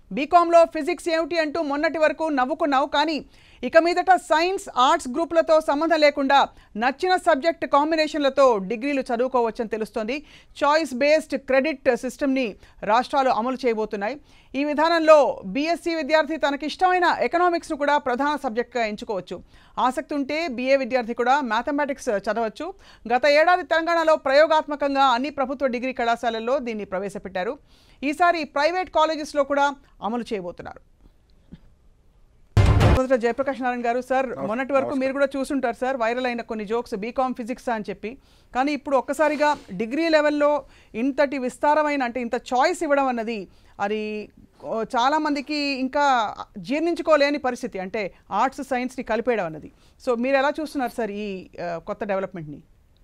బీకాంలో physics ఏమిటి అంటూ మొన్నటి వరకు నవ్వుకున్నావు కానీ ఇక మీదట సైన్స్ ఆర్ట్స్ గ్రూపులతో సంబంధం లేకుండా నచ్చిన సబ్జెక్ట్ కాంబినేషన్లతో డిగ్రీలు చదువుకోవచ్చని తెలుస్తోంది చాయిస్ బేస్డ్ క్రెడిట్ సిస్టమ్ని రాష్ట్రాలు అమలు చేయబోతున్నాయి ఈ విధానంలో బీఎస్సీ విద్యార్థి తనకిష్టమైన ఎకనామిక్స్ను కూడా ప్రధాన సబ్జెక్ట్గా ఎంచుకోవచ్చు ఆసక్తి ఉంటే బీఏ విద్యార్థి కూడా మ్యాథమెటిక్స్ చదవచ్చు గత ఏడాది తెలంగాణలో ప్రయోగాత్మకంగా అన్ని ప్రభుత్వ డిగ్రీ కళాశాలల్లో దీన్ని ప్రవేశపెట్టారు ఈసారి ప్రైవేట్ కాలేజెస్లో కూడా అమలు చేయబోతున్నారు మొదట జయప్రకాష్ నారాయణ గారు సార్ మొన్నటి వరకు మీరు కూడా చూసుంటారు సార్ వైరల్ అయిన కొన్ని జోక్స్ బీకామ్ ఫిజిక్స్ అని చెప్పి కానీ ఇప్పుడు ఒక్కసారిగా డిగ్రీ లెవెల్లో ఇంతటి విస్తారమైన అంటే ఇంత చాయిస్ ఇవ్వడం అన్నది అది ఓ, చాలా మందికి ఇంకా జీర్ణించుకోలేని పరిస్థితి అంటే ఆర్ట్స్ సైన్స్ని కలిపేయడం అన్నది సో మీరు ఎలా చూస్తున్నారు సార్ ఈ ఆ, కొత్త డెవలప్మెంట్ని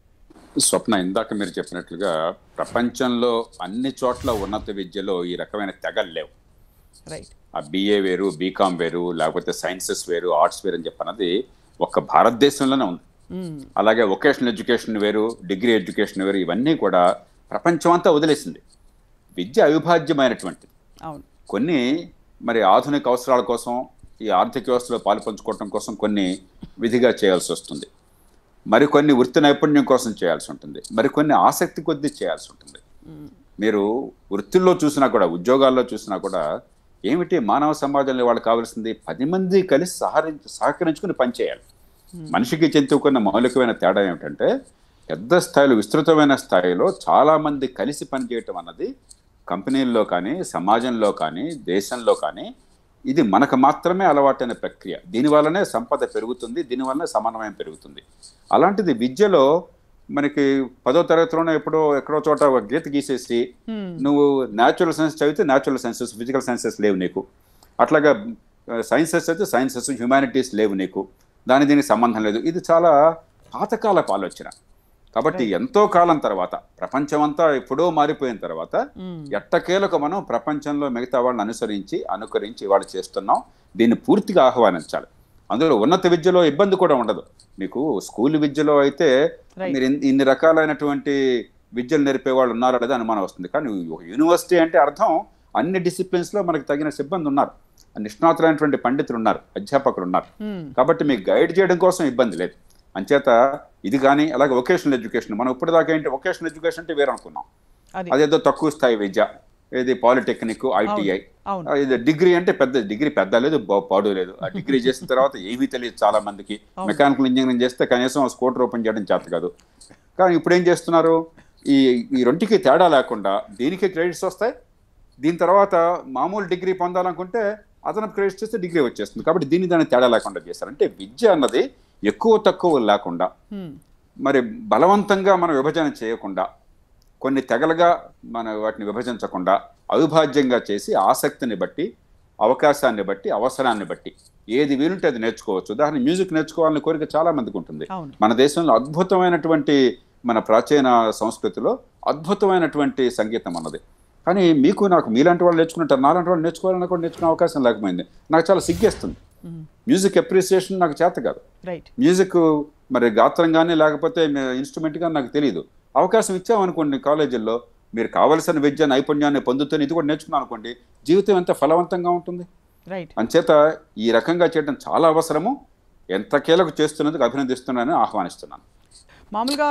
స్వప్న ఇందాక మీరు చెప్పినట్లుగా ప్రపంచంలో అన్ని చోట్ల ఉన్నత విద్యలో ఈ రకమైన తెగలు లేవు రైట్ ఆ బిఏ వేరు బీకామ్ వేరు లేకపోతే సైన్సెస్ వేరు ఆర్ట్స్ వేరు అని చెప్పన్నది ఒక్క భారతదేశంలోనే ఉంది అలాగే వొకేషనల్ ఎడ్యుకేషన్ వేరు డిగ్రీ ఎడ్యుకేషన్ వేరు ఇవన్నీ కూడా ప్రపంచం అంతా వదిలేసింది విద్య అవిభాజ్యమైనటువంటిది అవును కొన్ని మరి ఆధునిక అవసరాల కోసం ఈ ఆర్థిక వ్యవస్థలో పాలు పంచుకోవటం కోసం కొన్ని విధిగా చేయాల్సి వస్తుంది మరికొన్ని వృత్తి నైపుణ్యం కోసం చేయాల్సి ఉంటుంది మరికొన్ని ఆసక్తి కొద్దీ చేయాల్సి ఉంటుంది మీరు వృత్తుల్లో చూసినా కూడా ఉద్యోగాల్లో చూసినా కూడా ఏమిటి మానవ సమాజంలో వాళ్ళకి కావాల్సింది పది మంది కలిసి సహరించి సహకరించుకుని పనిచేయాలి మనిషికి చెందుకున్న మౌలికమైన తేడా ఏమిటంటే పెద్ద స్థాయిలో విస్తృతమైన స్థాయిలో చాలా మంది కలిసి పనిచేయటం అన్నది కంపెనీల్లో కానీ సమాజంలో కానీ దేశంలో కానీ ఇది మనకు మాత్రమే అలవాటైన ప్రక్రియ దీనివల్లనే సంపద పెరుగుతుంది దీనివల్లనే సమన్వయం పెరుగుతుంది అలాంటిది విద్యలో మనకి పదో తరగతిలోనే ఎప్పుడో ఎక్కడో చోట ఒక గీత గీసేసి నువ్వు న్యాచురల్ సైన్స్ చదివితే న్యాచురల్ సైన్సెస్ ఫిజికల్ సైన్సెస్ లేవు నీకు అట్లాగా సైన్సెస్ అయితే సైన్సెస్ హ్యుమానిటీస్ లేవు నీకు దాని దీనికి సంబంధం లేదు ఇది చాలా పాతకాలపు ఆలోచన కాబట్టి ఎంతో కాలం తర్వాత ప్రపంచమంతా ఎప్పుడో మారిపోయిన తర్వాత ఎట్టకేలకు మనం ప్రపంచంలో మిగతా వాళ్ళని అనుసరించి అనుకరించి వాళ్ళు చేస్తున్నాం దీన్ని పూర్తిగా ఆహ్వానించాలి అందులో ఉన్నత విద్యలో ఇబ్బంది కూడా ఉండదు మీకు స్కూల్ విద్యలో అయితే Right. మీరు ఇన్ని- ఇన్ని రకాలైనటువంటి విద్యలు నేర్పే వాళ్ళు ఉన్నారా లేదా అనుమానం వస్తుంది కానీ ఒక యూనివర్సిటీ అంటే అర్థం అన్ని డిసిప్లిన్స్ లో మనకు తగిన సిబ్బంది ఉన్నారు నిష్ణాతులైనటువంటి పండితులు ఉన్నారు అధ్యాపకులు ఉన్నారు కాబట్టి మీకు గైడ్ చేయడం కోసం ఇబ్బంది లేదు అంచేత ఇది కానీ అలాగే వొకేషనల్ ఎడ్యుకేషన్ మనం ఇప్పుడు దాకా ఏంటి వొకేషనల్ ఎడ్యుకేషన్ అంటే వేరే అనుకున్నాం అది అదేదో తక్కువ స్థాయి విద్య ఏది పాలిటెక్నిక్ ఐటీఐ అవును ఇది డిగ్రీ అంటే పెద్ద డిగ్రీ పెద్ద లేదు బా- పాడు లేదు ఆ డిగ్రీ చేసిన తర్వాత ఏమీ తెలియదు చాలా మందికి మెకానికల్ ఇంజనీరింగ్ చేస్తే కనీసం స్కూటర్ ఓపెన్ చేయడం చేత కాదు కానీ ఇప్పుడు ఏం చేస్తున్నారు ఈ ఈ రెండుకి తేడా లేకుండా దీనికి క్రెడిట్స్ వస్తాయి దీని తర్వాత మామూలు డిగ్రీ పొందాలనుకుంటే అదనపు క్రెడిట్స్ చేస్తే డిగ్రీ వచ్చేస్తుంది కాబట్టి దీన్ని దాన్ని తేడా లేకుండా చేస్తారు అంటే విద్య అన్నది ఎక్కువ తక్కువ లేకుండా Hmm. మరి బలవంతంగా మనం విభజన చేయకుండా కొన్ని తెగలుగా మన వాటిని విభజించకుండా అవిభాజ్యంగా చేసి ఆసక్తిని బట్టి అవకాశాన్ని బట్టి అవసరాన్ని బట్టి ఏది వీలుంటే అది నేర్చుకోవచ్చు ఉదాహరణ మ్యూజిక్ నేర్చుకోవాలని కోరిక చాలా మందికి ఉంటుంది అవును మన దేశంలో అద్భుతమైనటువంటి మన ప్రాచీన సంస్కృతిలో అద్భుతమైనటువంటి సంగీతం అన్నది కానీ మీకు నాకు మీలాంటి వాళ్ళు నేర్చుకుంటారు నాలాంటి వాళ్ళు నేర్చుకోవాలన్నా కూడా నేర్చుకునే అవకాశం లేకపోయింది నాకు చాలా సిగ్గేస్తుంది మ్యూజిక్ అప్రిసియేషన్ నాకు చేత కాదు రైట్ మ్యూజిక్ మరి గాత్రం కానీ లేకపోతే ఇన్స్ట్రుమెంట్ కానీ నాకు తెలియదు అవకాశం ఇచ్చామనుకోండి కాలేజీల్లో మీరు కావలసిన విద్య నైపుణ్యాన్ని పొందుతూనే ఇది కూడా నేర్చుకున్నాం అనుకోండి జీవితం ఎంత ఫలవంతంగా ఉంటుంది రైట్ అంచేత ఈ రకంగా చేయడం చాలా అవసరము ఎంత కీలకు చేస్తున్నందుకు అభినందిస్తున్నానని ఆహ్వానిస్తున్నాను మామూలుగా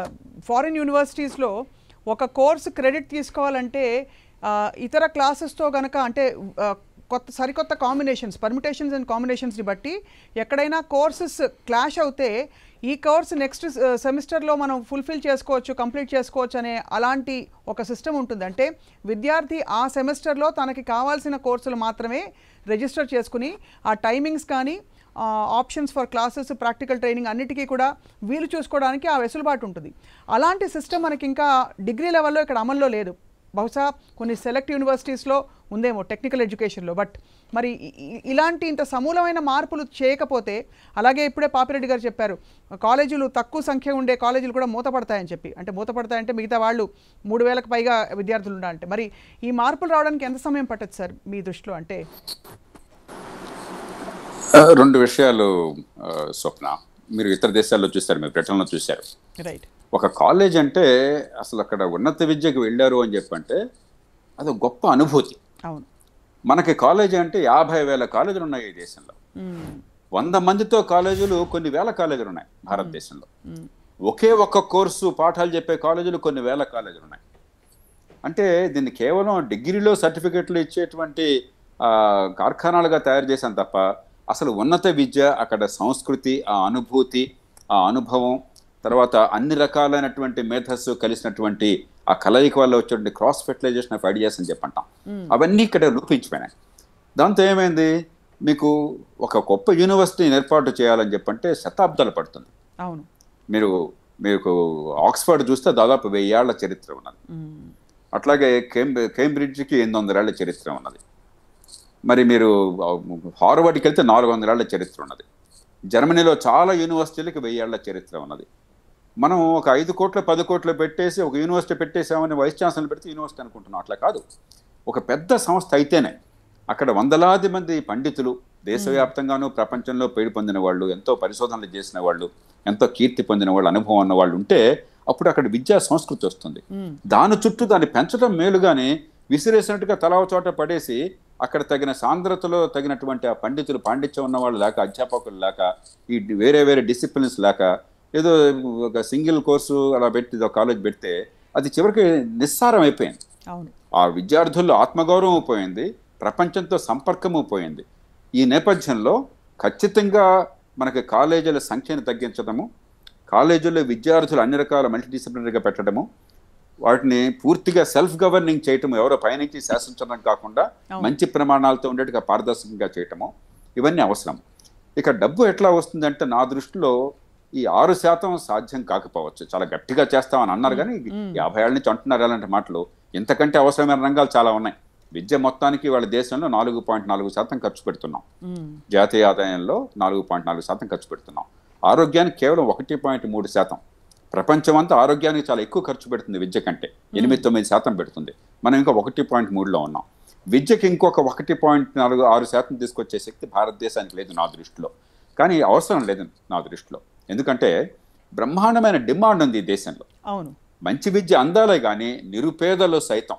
ఫారిన్ యూనివర్సిటీస్లో ఒక కోర్సు క్రెడిట్ తీసుకోవాలంటే ఆ, ఇతర క్లాసెస్తో కనుక అంటే ఆ, కొత్త సరికొత్త కాంబినేషన్స్ పర్మిటేషన్స్ అండ్ కాంబినేషన్స్ని బట్టి ఎక్కడైనా కోర్సెస్ క్లాష్ అవుతే ఈ కోర్స్ నెక్స్ట్ సెమిస్టర్లో మనం ఫుల్ఫిల్ చేసుకోవచ్చు కంప్లీట్ చేసుకోవచ్చు అనే అలాంటి ఒక సిస్టమ్ ఉంటుంది అంటే విద్యార్థి ఆ సెమిస్టర్లో తనకి కావాల్సిన కోర్సులు మాత్రమే రిజిస్టర్ చేసుకుని ఆ టైమింగ్స్ కానీ options for classes practical training అన్నిటికీ కూడా వీలు చూసుకోవడానికి ఆ వెసులుబాటు ఉంటుంది అలాంటి సిస్టమ్ మనకి ఇంకా డిగ్రీ లెవెల్లో ఇక్కడ అమల్లో లేదు బహుశా కొన్ని సెలెక్ట్ యూనివర్సిటీస్లో ఉందేమో టెక్నికల్ ఎడ్యుకేషన్లో బట్ మరి ఇ- ఇ- ఇలాంటి ఇంత సమూలమైన మార్పులు చేయకపోతే అలాగే ఇప్పుడే పాపిరెడ్డి గారు చెప్పారు కాలేజీలు తక్కువ సంఖ్య ఉండే కాలేజీలు కూడా మూతపడతాయని చెప్పి అంటే మూతపడతాయంటే మిగతా వాళ్ళు మూడు వేలకు పైగా విద్యార్థులు ఉండాలంటే మరి ఈ మార్పులు రావడానికి ఎంత సమయం పట్టదు సార్ మీ దృష్టిలో అంటే ఆ, రెండు విషయాలు ఆ, స్వప్న మీరు ఇతర దేశాల్లో చూశారు మీరు బ్రిటన్లో చూశారు రైట్ ఒక కాలేజ్ అంటే అసలు అక్కడ ఉన్నత విద్యకు వెళ్ళారు అని చెప్పంటే అది ఒక గొప్ప అనుభూతి అవును మనకి కాలేజీ అంటే యాభై వేల కాలేజీలు ఉన్నాయి ఈ దేశంలో మ్మ్. వంద మందితో కాలేజీలు కొన్ని వేల కాలేజీలు ఉన్నాయి భారతదేశంలో మ్మ్. ఒకే ఒక్క కోర్సు పాఠాలు చెప్పే కాలేజీలు కొన్ని వేల కాలేజీలు ఉన్నాయి అంటే దీన్ని కేవలం డిగ్రీలో సర్టిఫికెట్లు ఇచ్చేటువంటి ఆ, కార్ఖానాలుగా తయారు చేశాను తప్ప అసలు ఉన్నత విద్య అక్కడ సంస్కృతి ఆ అనుభూతి ఆ అనుభవం తర్వాత అన్ని రకాలైనటువంటి మేధస్సు కలిసినటువంటి ఆ కలయిక వల్ల వచ్చేటువంటి క్రాస్ ఫెర్టిలైజేషన్ ఆఫ్ ఐడియాస్ అని చెప్పంటాం అవన్నీ ఇక్కడ రూపించిపోయినాయి దాంతో ఏమైంది మీకు ఒక గొప్ప యూనివర్సిటీని ఏర్పాటు చేయాలని చెప్పంటే శతాబ్దాలు పడుతుంది అవును మీరు మీకు ఆక్స్ఫర్డ్ చూస్తే దాదాపు వెయ్యేళ్ల చరిత్ర ఉన్నది మ్మ్. అట్లాగే కేంబ్రి కేంబ్రిడ్జ్కి ఎనిమిది వందలేళ్ల చరిత్ర ఉన్నది మరి మీరు హార్వర్డ్కి వెళ్తే నాలుగు వందలేళ్ల చరిత్ర ఉన్నది జర్మనీలో చాలా యూనివర్సిటీలకు వెయ్యేళ్ల చరిత్ర ఉన్నది మనం ఒక ఐదు కోట్ల పది కోట్లు పెట్టేసి ఒక యూనివర్సిటీ పెట్టేసామని వైస్ ఛాన్సలర్ పెడితే యూనివర్సిటీ అనుకుంటున్నాం అట్లా కాదు ఒక పెద్ద సంస్థ అయితేనే అక్కడ వందలాది మంది పండితులు దేశవ్యాప్తంగానూ ప్రపంచంలో పేరు పొందిన వాళ్ళు ఎంతో పరిశోధనలు చేసిన వాళ్ళు ఎంతో కీర్తి పొందిన వాళ్ళు అనుభవం ఉన్న వాళ్ళు ఉంటే అప్పుడు అక్కడ విద్యా సంస్కృతి వస్తుంది మ్మ్. దాని చుట్టూ దాన్ని పెంచడం మేలుగానే విసిరేసినట్టుగా తలా చోట పడేసి అక్కడ తగిన సాంద్రతలో తగినటువంటి ఆ పండితులు పాండిత్యం ఉన్న వాళ్ళు లేక అధ్యాపకులు లేక ఈ డి- వేరే వేరే డిసిప్లిన్స్ లేక ఏదో ఒక సింగిల్ కోర్సు అలా పెట్టి ఒక కాలేజ్ పెడితే అది చివరికి నిస్సారం అయిపోయింది అవును ఆ విద్యార్థుల్లో ఆత్మగౌరవం పోయింది ప్రపంచంతో సంపర్కము పోయింది ఈ నేపథ్యంలో ఖచ్చితంగా మనకి కాలేజీల సంఖ్యను తగ్గించడము కాలేజీల్లో విద్యార్థులు అన్ని రకాల మల్టీ డిసిప్లినరీగా పెట్టడము వాటిని పూర్తిగా సెల్ఫ్ గవర్నింగ్ చేయటం ఎవరో పైనుంచి శాసించడం కాకుండా అవును. మంచి ప్రమాణాలతో ఉండేట్టుగా పారదర్శకంగా చేయటము ఇవన్నీ అవసరం ఇక డబ్బు ఎట్లా వస్తుందంటే నా దృష్టిలో ఈ ఆరు శాతం సాధ్యం కాకపోవచ్చు చాలా గట్టిగా చేస్తామని అన్నారు కానీ యాభై ఏళ్ళ నుంచి అంటున్నారు అలాంటి మాటలు ఇంతకంటే అవసరమైన రంగాలు చాలా ఉన్నాయి విద్య మొత్తానికి వాళ్ళ దేశంలో నాలుగు పాయింట్ నాలుగు శాతం ఖర్చు పెడుతున్నాం మ్మ్. జాతీయ ఆదాయంలో నాలుగు పాయింట్ నాలుగు శాతం ఖర్చు పెడుతున్నాం ఆరోగ్యానికి కేవలం ఒకటి పాయింట్ మూడు శాతం ప్రపంచం అంతా ఆరోగ్యానికి చాలా ఎక్కువ ఖర్చు పెడుతుంది విద్య కంటే ఎనిమిది తొమ్మిది శాతం పెడుతుంది మనం ఇంకా ఒకటి పాయింట్ మూడులో ఉన్నాం విద్యకి ఇంకొక ఒకటి పాయింట్ నాలుగు ఆరు శాతం తీసుకొచ్చే శక్తి భారతదేశానికి లేదు నా దృష్టిలో కానీ అవసరం లేదు నా దృష్టిలో ఎందుకంటే బ్రహ్మాండమైన డిమాండ్ ఉంది ఈ దేశంలో అవును మంచి విద్య అందాలే కానీ నిరుపేదలు సైతం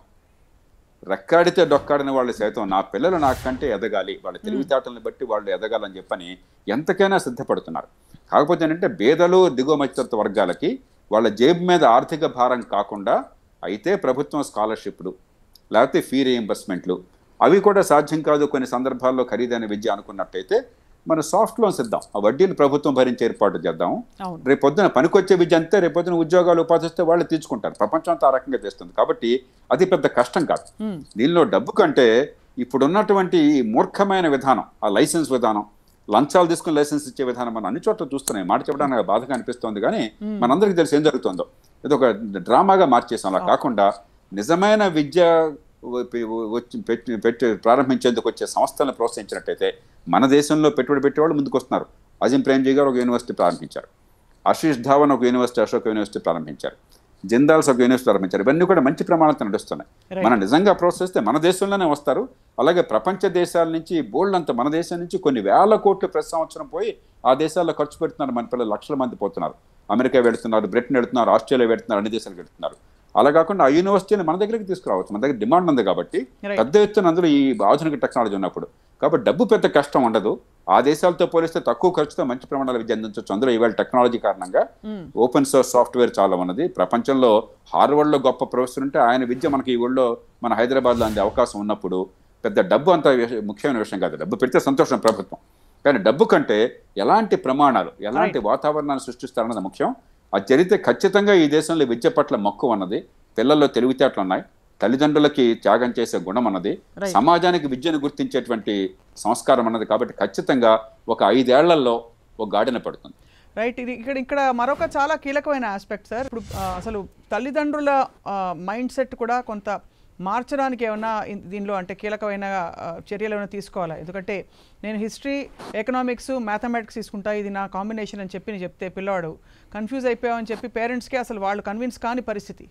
రెక్కాడితే డొక్కాడిన వాళ్ళు సైతం నా పిల్లలు నాకంటే ఎదగాలి వాళ్ళ తెలివితేటలను బట్టి వాళ్ళు ఎదగాలని చెప్పని ఎంతకైనా సిద్ధపడుతున్నారు కాకపోతే ఏంటంటే బేదలు దిగువ మధ్యతత్వ వర్గాలకి వాళ్ళ జేబు మీద ఆర్థిక భారం కాకుండా అయితే ప్రభుత్వం స్కాలర్షిప్లు లేకపోతే ఫీ రీఎంబర్స్మెంట్లు అవి కూడా సాధ్యం కాదు కొన్ని సందర్భాల్లో ఖరీదైన విద్య అనుకున్నట్టయితే మన సాఫ్ట్ లోన్స్ ఇద్దాం ఆ వడ్డీలు ప్రభుత్వం భరించే ఏర్పాటు చేద్దాం అవును రేపు పొద్దున పనికొచ్చే విద్య అంతే రేపు పొద్దున ఉద్యోగాలు ఉపాధి వస్తే వాళ్ళు తీర్చుకుంటారు ప్రపంచం అంతా ఆ రకంగా చేస్తుంది కాబట్టి అది పెద్ద కష్టం కాదు మ్మ్. దీనిలో డబ్బు కంటే ఇప్పుడు ఉన్నటువంటి ఈ మూర్ఖమైన విధానం ఆ లైసెన్స్ విధానం లంచాలు తీసుకుని లైసెన్స్ ఇచ్చే విధానం మనం అన్ని చోట్ల చూస్తున్నాయి మాట చెప్పడానికి నాకు బాధగా అనిపిస్తోంది కానీ మనందరికీ తెలిసి ఏం జరుగుతుందో ఇది ఒక డ్రామాగా మార్చేసాం అలా కాకుండా నిజమైన విద్య వచ్చి పెట్టి పెట్టి ప్రారంభించేందుకు వచ్చే సంస్థలను ప్రోత్సహించినట్టయితే మన దేశంలో పెట్టుబడి పెట్టేవాళ్ళు ముందుకు వస్తున్నారు అజిం ప్రేమ్జీ గారు ఒక యూనివర్సిటీ ప్రారంభించారు ఆశీష్ ధావన్ ఒక యూనివర్సిటీ అశోక్ యూనివర్సిటీ ప్రారంభించారు జిందాల్స్ ఒక యూనివర్సిటీ ప్రారంభించారు ఇవన్నీ కూడా మంచి ప్రమాణంతో నడుస్తున్నాయి Right. మనం నిజంగా ప్రోత్సహిస్తే మన దేశంలోనే వస్తారు అలాగే ప్రపంచ దేశాల నుంచి బోల్డ్ అంత మన దేశం నుంచి కొన్ని వేల కోట్లు ప్రతి సంవత్సరం పోయి ఆ దేశాల్లో ఖర్చు పెడుతున్నారు మన పిల్లలు లక్షల మంది పోతున్నారు అమెరికా వెళుతున్నారు బ్రిటన్ వెళుతున్నారు ఆస్ట్రేలియా వెళుతున్నారు అన్ని దేశాలకు వెళుతున్నారు అలా కాకుండా ఆ యూనివర్సిటీని మన దగ్గరికి తీసుకురావచ్చు మన దగ్గర డిమాండ్ ఉంది కాబట్టి Right. పెద్ద ఎత్తున అందులో ఈ ఆధునిక టెక్నాలజీ ఉన్నప్పుడు కాబట్టి డబ్బు పెద్ద కష్టం ఉండదు ఆ దేశాలతో పోలిస్తే తక్కువ ఖర్చుతో మంచి ప్రమాణాల విద్య అందించవచ్చు అందులో ఇవాళ టెక్నాలజీ కారణంగా మ్మ్. ఓపెన్ సోర్స్ సాఫ్ట్వేర్ చాలా ఉన్నది ప్రపంచంలో హార్వర్డ్లో గొప్ప ప్రొఫెసర్ ఉంటే ఆయన విద్య మనకి ఈ ఊళ్ళో మన హైదరాబాద్లో అందే అవకాశం ఉన్నప్పుడు పెద్ద డబ్బు అంత విష- ముఖ్యమైన విషయం కాదు డబ్బు పెడితే సంతోషం ప్రభుత్వం కానీ డబ్బు కంటే ఎలాంటి ప్రమాణాలు ఎలాంటి వాతావరణాన్ని సృష్టిస్తారన్నది ముఖ్యం అది జరిగితే ఖచ్చితంగా ఈ దేశంలో విద్య పట్ల మక్కువ ఉన్నది పిల్లల్లో తెలివితేటలు ఉన్నాయి తల్లిదండ్రులకి త్యాగం చేసే గుణం అన్నది Right. సమాజానికి విద్యను గుర్తించేటువంటి సంస్కారం అన్నది కాబట్టి ఖచ్చితంగా ఒక ఐదేళ్లలో ఒక గాడిన పడుతుంది రైట్ ఇది ఇక్కడ ఇక్కడ మరొక చాలా కీలకమైన ఆస్పెక్ట్ సార్ ఇప్పుడు ఆ, అసలు తల్లిదండ్రుల మైండ్ సెట్ కూడా కొంత మార్చడానికి ఏమైనా ఇన్- దీనిలో అంటే కీలకమైన ఆ, చర్యలు ఏమైనా తీసుకోవాలా ఎందుకంటే నేను హిస్టరీ ఎకనామిక్స్ మ్యాథమెటిక్స్ తీసుకుంటా ఇది నా కాంబినేషన్ అని చెప్పి నేను చెప్తే పిల్లవాడు కన్ఫ్యూజ్ అయిపోయామని చెప్పి పేరెంట్స్కి అసలు వాళ్ళు కన్విన్స్ కాని పరిస్థితి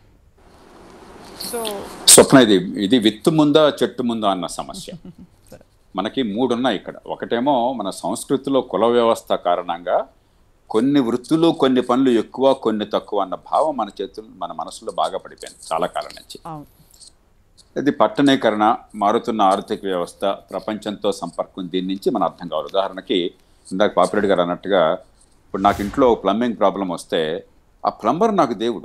సో స్వప్న ఇది ఇది విత్తు ముందా చెట్టు ముందా అన్న సమస్య సరే మనకి మూడు ఉన్నాయి ఇక్కడ ఒకటేమో మన సంస్కృతిలో కుల వ్యవస్థ కారణంగా కొన్ని వృత్తులు కొన్ని పనులు ఎక్కువ కొన్ని తక్కువ అన్న భావం మన చేతులు మన మనసులో బాగా పడిపోయింది చాలా కాలం నుంచి అవును ఇది పట్టణీకరణ మారుతున్న ఆర్థిక వ్యవస్థ ప్రపంచంతో సంపర్కం దీని నుంచి మన అర్థం కావాలి ఉదాహరణకి ఇందాక పాపిరెడ్డి గారు అన్నట్టుగా ఇప్పుడు నాకు ఇంట్లో ప్లంబింగ్ ప్రాబ్లం వస్తే ఆ ప్లంబర్ నాకు దేవుడు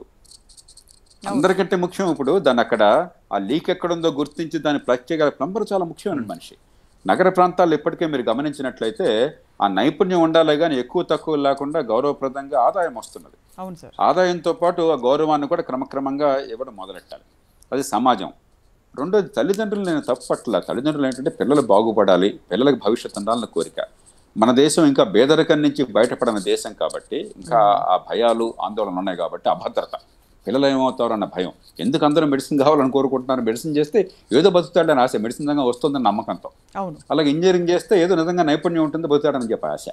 అందరికంటే ముఖ్యం ఇప్పుడు దాన్ని అక్కడ ఆ లీక్ ఎక్కడుందో గుర్తించి దాన్ని ప్లగ్ చేయగల ప్లంబర్ చాలా ముఖ్యమైన మనిషి నగర ప్రాంతాల్లో ఇప్పటికే మీరు గమనించినట్లయితే ఆ నైపుణ్యం ఉండాలి కానీ ఎక్కువ తక్కువ లేకుండా గౌరవప్రదంగా ఆదాయం వస్తున్నది అవును సార్ ఆదాయంతో పాటు ఆ గౌరవాన్ని కూడా క్రమక్రమంగా ఇవ్వడం మొదలెట్టాలి అది సమాజం రెండోది తల్లిదండ్రులు నేను తప్పట్ల తల్లిదండ్రులు ఏంటంటే పిల్లలు బాగుపడాలి పిల్లలకు భవిష్యత్తు ఉండాలన్న కోరిక మన దేశం ఇంకా పేదరికం నుంచి బయటపడిన దేశం కాబట్టి ఇంకా ఆ భయాలు ఆందోళనలు ఉన్నాయి కాబట్టి అభద్రత పిల్లలు ఏమవుతారు అన్న భయం ఎందుకు అందరూ మెడిసిన్ కావాలని కోరుకుంటున్నారు మెడిసిన్ చేస్తే ఏదో బతుకుతాడని ఆశ మెడిసిన్ నిజంగా వస్తుందని నమ్మకంతో అవును అలాగే ఇంజనీరింగ్ చేస్తే ఏదో నిజంగా నైపుణ్యం ఉంటుంది బతుకుతాడని చెప్పి ఆశ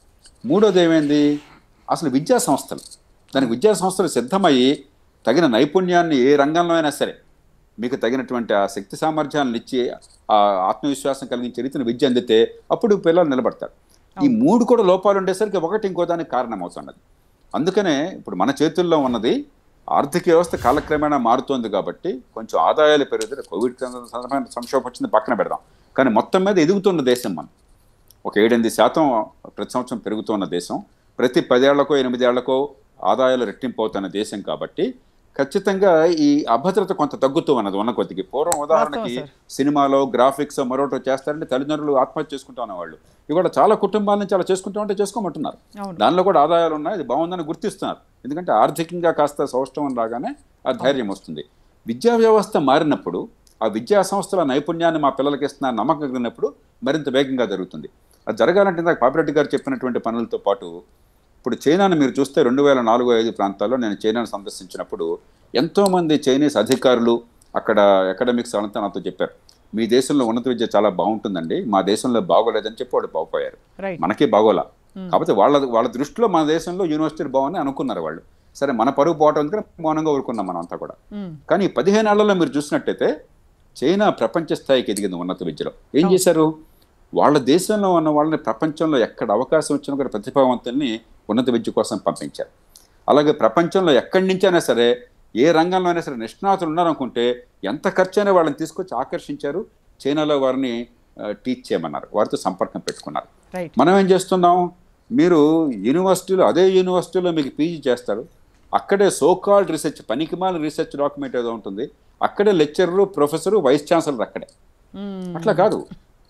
మూడోది ఏమైంది అసలు విద్యా సంస్థలు దానికి విద్యా సంస్థలు సిద్ధమయ్యి తగిన నైపుణ్యాన్ని ఏ రంగంలో అయినా సరే మీకు తగినటువంటి ఆ శక్తి సామర్థ్యాలను ఇచ్చి ఆ ఆత్మవిశ్వాసం కలిగించే రీతిని విద్య అందితే అప్పుడు పిల్లలు నిలబడతారు ఈ మూడు కూడా లోపాలు ఉండేసరికి ఒకటి ఇంకో దానికి కారణమవుతున్నది అందుకనే ఇప్పుడు మన చేతుల్లో ఉన్నది ఆర్థిక వ్యవస్థ కాలక్రమేణా మారుతోంది కాబట్టి కొంచెం ఆదాయాలు పెరుగుతాయి కోవిడ్ సందర్భమైన సంక్షోభం వచ్చింది పక్కన పెడదాం కానీ మొత్తం మీద ఎదుగుతున్న దేశం మనం ఒక ఏడెనిమిది శాతం ప్రతి సంవత్సరం పెరుగుతున్న దేశం ప్రతి పదేళ్లకో ఎనిమిదేళ్లకో ఆదాయాలు రెట్టింపు అవుతున్న దేశం కాబట్టి ఖచ్చితంగా ఈ అభద్రత కొంత తగ్గుతూ ఉన్నది ఉన్న కొద్దికి పూర్వం ఉదాహరణకి వాస్తవం, సినిమాలో గ్రాఫిక్స్ మరొకటి చేస్తారంటే తల్లిదండ్రులు ఆత్మహత్య చేసుకుంటా ఉన్నవాళ్ళు ఇవాళ చాలా కుటుంబాల నుంచి అలా చేసుకుంటా ఉంటే చేసుకోమంటున్నారు అవును దానిలో కూడా ఆదాయాలు ఉన్నాయి అది బాగుందని గుర్తిస్తున్నారు ఎందుకంటే ఆర్థికంగా కాస్త సౌష్ఠవం రాగానే ఆ ధైర్యం వస్తుంది విద్యా వ్యవస్థ మారినప్పుడు ఆ విద్యా సంస్థల నైపుణ్యాన్ని మా పిల్లలకి ఇస్తున్న నమ్మకం కలిగినప్పుడు మరింత వేగంగా జరుగుతుంది అది జరగాలంటే ఇందాక పాపిరెడ్డి గారు చెప్పినటువంటి పనులతో పాటు ఇప్పుడు చైనాను మీరు చూస్తే రెండు వేల నాలుగు ఐదు ప్రాంతాల్లో నేను చైనాను సందర్శించినప్పుడు ఎంతోమంది చైనీస్ అధికారులు అక్కడ అకాడమిక్స్ అంతా నాతో చెప్పారు మీ దేశంలో ఉన్నత విద్య చాలా బాగుంటుందండి మా దేశంలో బాగోలేదని చెప్పి వాళ్ళు బాగుపోయారు రైట్ మనకే బాగోలా కాకపోతే వాళ్ళ వాళ్ళ దృష్టిలో మన దేశంలో యూనివర్సిటీలు బాగున్నాయి అనుకున్నారు వాళ్ళు సరే మన పరుగు పోవటం ఎందుకంటే మౌనంగా ఊరుకున్నాం మనం అంతా కూడా కానీ ఈ పదిహేను ఏళ్లలో మీరు చూసినట్టయితే చైనా ప్రపంచ స్థాయికి ఎదిగింది ఉన్నత విద్యలో ఏం చేశారు వాళ్ళ దేశంలో ఉన్న వాళ్ళని ప్రపంచంలో ఎక్కడ అవకాశం వచ్చినా కూడా ప్రతిభావంతుల్ని ఉన్నత విద్య కోసం పంపించారు అలాగే ప్రపంచంలో ఎక్కడి నుంచైనా సరే ఏ రంగంలో అయినా సరే నిష్ణాతులు ఉన్నారనుకుంటే ఎంత ఖర్చు అయినా వాళ్ళని తీసుకొచ్చి ఆకర్షించారు చైనాలో వారిని టీచ్ చేయమన్నారు వారితో సంపర్కం పెట్టుకున్నారు రైట్ మనం ఏం చేస్తున్నాం మీరు యూనివర్సిటీలో అదే యూనివర్సిటీలో మీకు పీజీ చేస్తారు అక్కడే సోకాల్డ్ రీసెర్చ్ పనికిమాల రీసెర్చ్ డాక్యుమెంట్ ఏదో ఉంటుంది అక్కడే లెక్చరరు ప్రొఫెసరు వైస్ ఛాన్సలర్ అక్కడే అట్లా కాదు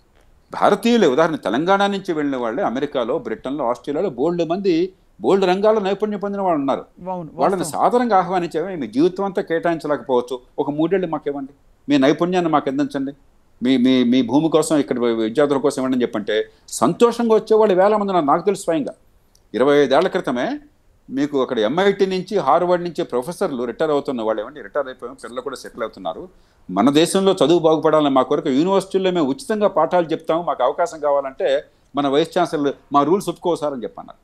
భారతీయులే ఉదాహరణ తెలంగాణ నుంచి వెళ్ళిన వాళ్ళే అమెరికాలో బ్రిటన్లో ఆస్ట్రేలియాలో బోల్డ్ మంది బోల్డ్ రంగాల్లో నైపుణ్యం పొందిన వాళ్ళు ఉన్నారు అవును వాళ్ళని సాధారణంగా ఆహ్వానించామే మీ జీవితం అంతా కేటాయించలేకపోవచ్చు ఒక మూడేళ్ళు మాకు ఇవ్వండి మీ నైపుణ్యాన్ని మాకు అందించండి మీ మీ మీ భూమి కోసం ఇక్కడ విద్యార్థుల కోసం ఇవ్వండి అని చెప్పంటే సంతోషంగా వచ్చేవాళ్ళు వేల మంది ఉన్నారు నాకు తెలుసు స్వయంగా ఇరవై ఐదేళ్ల క్రితమే మీకు అక్కడ ఎంఐటి నుంచి హార్వర్డ్ నుంచి ప్రొఫెసర్లు రిటైర్ అవుతున్న వాళ్ళు ఏమండి రిటైర్ అయిపోయాం పిల్లలు కూడా సెటిల్ అవుతున్నారు మన దేశంలో చదువు బాగుపడాలని మా కొరకు యూనివర్సిటీల్లో మేము ఉచితంగా పాఠాలు చెప్తాము మాకు అవకాశం కావాలంటే మన వైస్ ఛాన్సలర్ మా రూల్స్ ఒప్పుకోసారని చెప్పన్నారు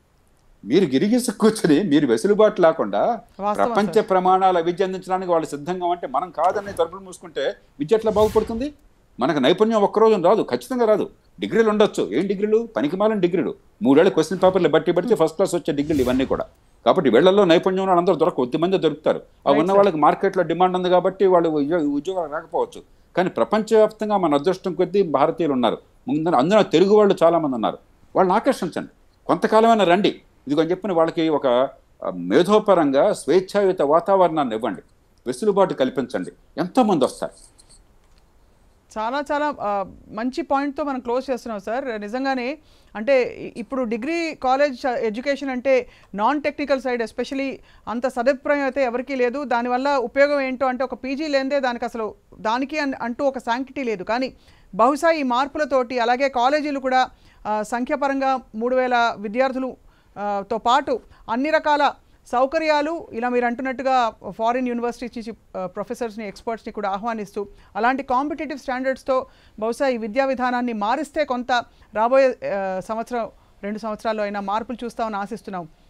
మీరు గిరిగిసి కూర్చొని మీరు వెసులుబాటు లేకుండా వాస్తవం ప్రపంచ ప్రమాణాల విద్య అందించడానికి వాళ్ళు సిద్ధంగా అంటే మనం కాదని తలుపులు మూసుకుంటే విద్య ఎట్లా బాగుపడుతుంది మనకు నైపుణ్యం ఒక్కరోజు రాదు ఖచ్చితంగా రాదు డిగ్రీలు ఉండొచ్చు ఏం డిగ్రీలు పనికిమాలని డిగ్రీలు మూడేళ్ళు క్వశ్చన్ పేపర్లు బట్టి పడితే ఫస్ట్ క్లాస్ వచ్చే డిగ్రీలు ఇవన్నీ కూడా కాబట్టి వీళ్ళల్లో నైపుణ్యం ఉన్న అందరూ దొరక కొద్ది మంది దొరుకుతారు ఆ ఉన్న వాళ్ళకి మార్కెట్లో డిమాండ్ ఉంది కాబట్టి వాళ్ళు ఉద్యోగ ఉద్యోగాలు రాకపోవచ్చు కానీ ప్రపంచవ్యాప్తంగా మన అదృష్టం కొద్దీ భారతీయులు ఉన్నారు ముందు అందులో తెలుగు వాళ్ళు చాలామంది ఉన్నారు వాళ్ళని ఆకర్షించండి కొంతకాలమైనా రండి ఇదిగని చెప్పిన వాళ్ళకి ఒక ఆ, మేధోపరంగా స్వేచ్ఛాయుత వాతావరణాన్ని ఇవ్వండి వెసులుబాటు కల్పించండి ఎంతోమంది వస్తారు చాలా చాలా ఆ, మంచి పాయింట్తో మనం క్లోజ్ చేస్తున్నాం సార్ నిజంగానే అంటే ఇ- ఇప్పుడు డిగ్రీ కాలేజ్ ఎడ్యుకేషన్ అంటే నాన్ టెక్నికల్ సైడ్ ఎస్పెషలీ అంత సదుపాయం అయితే ఎవరికీ లేదు దానివల్ల ఉపయోగం ఏంటో అంటే ఒక పీజీ లేనిదే దానికి అసలు దానికి అన్- అంటూ ఒక శాంక్టిటీ లేదు కానీ బహుశా ఈ మార్పులతోటి అలాగే కాలేజీలు కూడా ఆ, సంఖ్యాపరంగా మూడు వేల విద్యార్థులు ఆ, తో పాటు అన్ని రకాల సౌకర్యాలు ఇలా మీరు అంటున్నట్టుగా ఫారిన్ యూనివర్సిటీస్ నుంచి ప్రొఫెసర్స్ని ఎక్స్పర్ట్స్ని కూడా ఆహ్వానిస్తూ అలాంటి కాంపిటేటివ్ స్టాండర్డ్స్తో బహుశా ఈ విద్యా విధానాన్ని మారిస్తే కొంత రాబోయే ఆ, సంవత్సరం రెండు సంవత్సరాల్లో అయినా మార్పులు చూస్తామని ఆశిస్తున్నాం